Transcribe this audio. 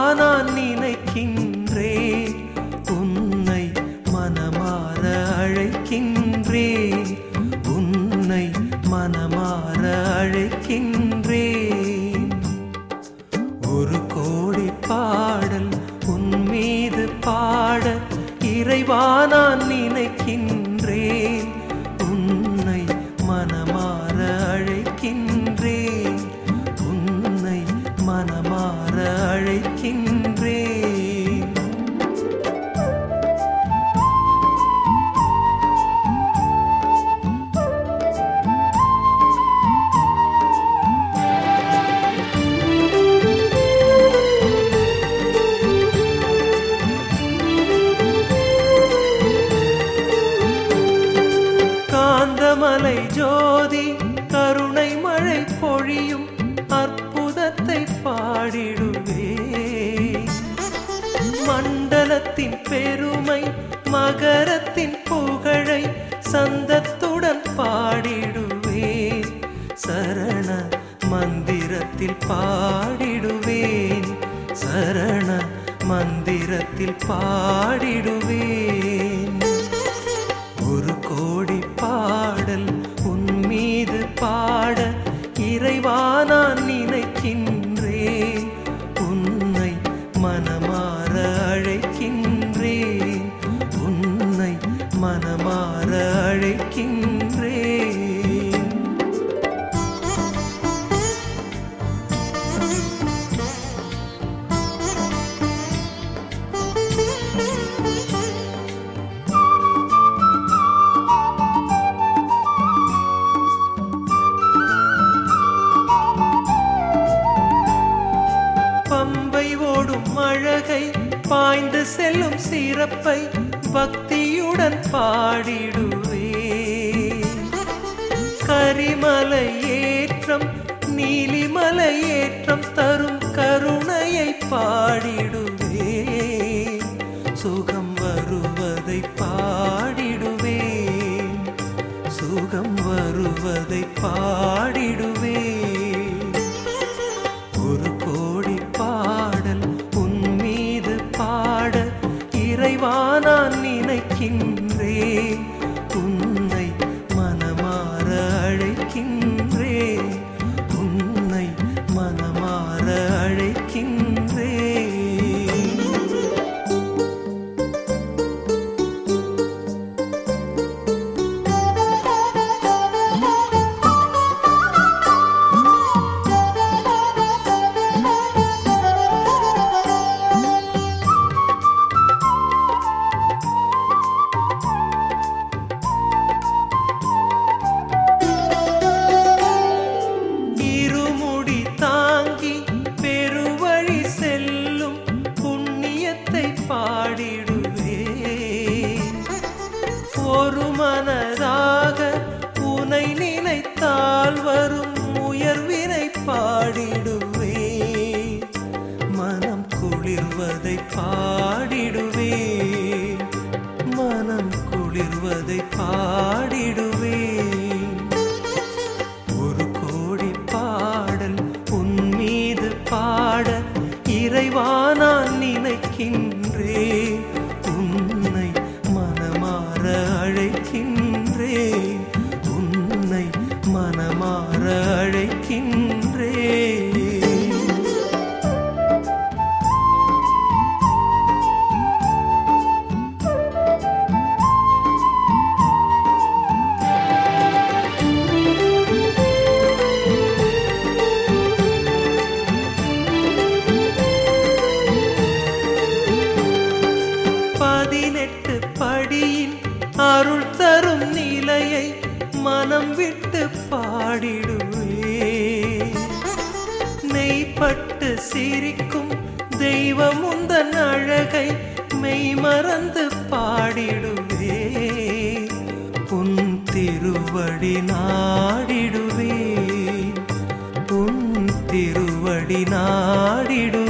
நான் நினைக்கின்றேன் உன்னை மனமாற அழைக்கின்றேன் உன்னை மனமாற அழைக்கின்றேன் ஒரு கோடி பாடல் உன் மீது பாட இறைவா நான் நினைக்கின்றேன் உன்னை மனமாற அழைக்கின்றேன் உன்னை மனமாற அழைக்கின்றேன் காந்தமலை ஜோதி கருணை மழை பொழியும் அற்புதத்தை பாடிடுவே மண்டலத்தின் பெருமை மகரத்தின் புகழை சந்தத்துடன் பாடிடுவேன் சரண மந்திரத்தில் பாடிடுவேன் சரண மந்திரத்தில் பாடிடுவேன் ஒரு கோடி பாடல் உன் மீது பாட இறைவா நான் நினைக்கின்றேன் உன்னை மனமாற அழைக்கின்றேன் உன்னை மனமாற அழைக்கின்றேன் பம்பை ஓடும் அழகை பாய்ந்து செல்லும் சிறப்பை பக்தியுடன் பாடிடுவே கரிமலை ஏற்றம் நீலிமலை ஏற்றம் தரும் கருணையை பாடிடுவே சுகம் வருவதை பாடிடுவேன் சுகம் வருவதை பாடிடுவேன் ஒரு கோடி பாடல் உன் மீது பாட இறைவா நான் நினைக்கின்றேன் உன்னை மனமாற அழைக்கின்றேன் உன்னை மனமாற அழைக்கின்றேன் இருமுடி தாங்கி பெருவழி செல்லும் புண்ணியத்தை பாடிடுவே ஒரு மனதாக உனை நினைத்தால் வரும் உயர்வினை பாடிடுவே மனம் குளிர்வதை பாடிடுவே மனம் குளிர்வதை பாடிடுவேன் ஒரு கோடி பாடல் உன் மீது பாட இறைவா நான் நினைக்கின்றேன் உன்னை மனமாற அழைக்கின்றேன் உன்னை மனமாற அழைக்கின்றேன் பதினெட்டு படியின் அருள் தரும் நிலையை மனம் விட்டு பாடிடுவே நெய்ப்பட்டு சிரிக்கும் தெய்வம் உந்தன் அழகை மெய் மறந்து பாடிடுவே உன் திருவடி நாடிடுவே உன் திருவடி நாடிடுவே